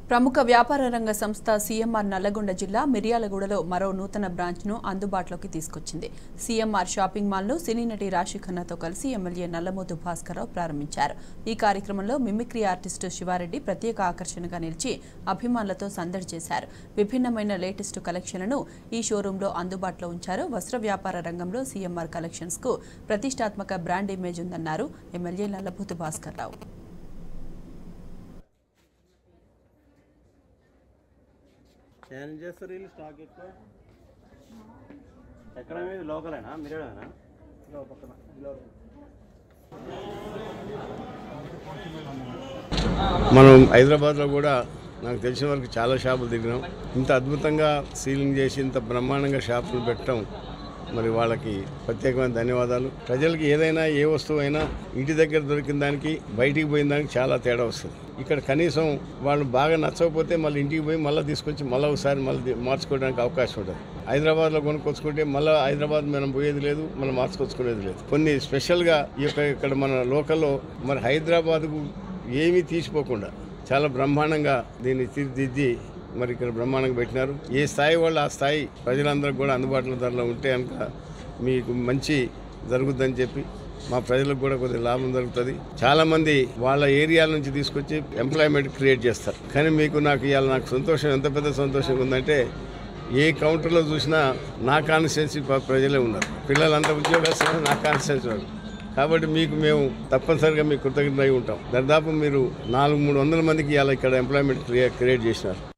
ప్రముఖ వ్యాపార రంగ సంస్థ సీఎంఆర్ నల్లగొండ జిల్లా మిర్యాలగూడలో మరో నూతన బ్రాంచ్ను అందుబాటులోకి తీసుకొచ్చింది సీఎంఆర్ షాపింగ్ మాల్ను సినీ నటి రాశి ఖన్నాతో కలిసి ఎమ్మెల్యే నల్లమోతు భాస్కరరావు ప్రారంభించారు ఈ కార్యక్రమంలో మిమిక్రీ ఆర్టిస్టు శివారెడ్డి ప్రత్యేక ఆకర్షణగా నిలిచి అభిమానులతో సందడి చేశారు విభిన్నమైన లేటెస్ట్ కలెక్షన్లను ఈ షోరూంలో అందుబాటులో ఉంచారు వస్త్ర వ్యాపార రంగంలో సీఎంఆర్ కలెక్షన్స్ కు ప్రతిష్టాత్మక బ్రాండ్ ఇమేజ్ ఉందన్నారు ఎమ్మెల్యే నల్లమోతు భాస్కర్రావు ఏం చేస్తారు వీళ్ళు స్టాక్ ఎక్కువ ఎక్కడ మీద లోకలేనా మీరేనా పక్కన మనం హైదరాబాద్లో కూడా నాకు తెలిసిన వరకు చాలా షాపులు తిరిగినాం ఇంత అద్భుతంగా సీలింగ్ చేసి ఇంత బ్రహ్మాండంగా షాపులు పెట్టడం మరి వాళ్ళకి ప్రత్యేకమైన ధన్యవాదాలు ప్రజలకి ఏదైనా ఏ వస్తువు అయినా ఇంటి దగ్గర దొరికిన దానికి బయటికి పోయిన దానికి చాలా తేడా వస్తుంది ఇక్కడ కనీసం వాళ్ళు బాగా నచ్చకపోతే మళ్ళీ ఇంటికి పోయి మళ్ళీ తీసుకొచ్చి మళ్ళీ ఒకసారి మళ్ళీ మార్చుకోవడానికి అవకాశం ఉంటుంది హైదరాబాద్లో కొనుక్కొచ్చుకుంటే మళ్ళీ హైదరాబాద్ మనం పోయేది లేదు మనం మార్చుకొచ్చుకునేది లేదు కొన్ని స్పెషల్గా ఈ యొక్క ఇక్కడ మన లోకల్లో మరి హైదరాబాద్కు ఏమీ తీసిపోకుండా చాలా బ్రహ్మాండంగా దీన్ని తీర్చిదిద్ది మరి ఇక్కడ బ్రహ్మాండంగా పెట్టినారు ఏ స్థాయి వాళ్ళు ఆ స్థాయి ప్రజలందరికీ కూడా అందుబాటులో ధరలో ఉంటే కనుక మీకు మంచి జరుగుద్దని చెప్పి మా ప్రజలకు కూడా కొద్దిగా లాభం జరుగుతుంది చాలా మంది వాళ్ళ ఏరియాల నుంచి తీసుకొచ్చి ఎంప్లాయ్మెంట్ క్రియేట్ చేస్తారు కానీ మీకు నాకు ఇవాళ నాకు సంతోషం ఎంత పెద్ద సంతోషంగా ఉందంటే ఏ కౌంటర్లో చూసినా నా కాన్స్టిట్యున్సీ ప్రజలే ఉన్నారు పిల్లలంతా ఉద్యోగస్తులు నా కాన్స్టిట్యున్సీ వాళ్ళు కాబట్టి మీకు మేము తప్పనిసరిగా మీకు కృతజ్ఞత ఉంటాం దాదాపు మీరు నాలుగు మూడు వందల మందికి ఇవాళ ఇక్కడ ఎంప్లాయ్మెంట్ క్రియేట్ చేసినారు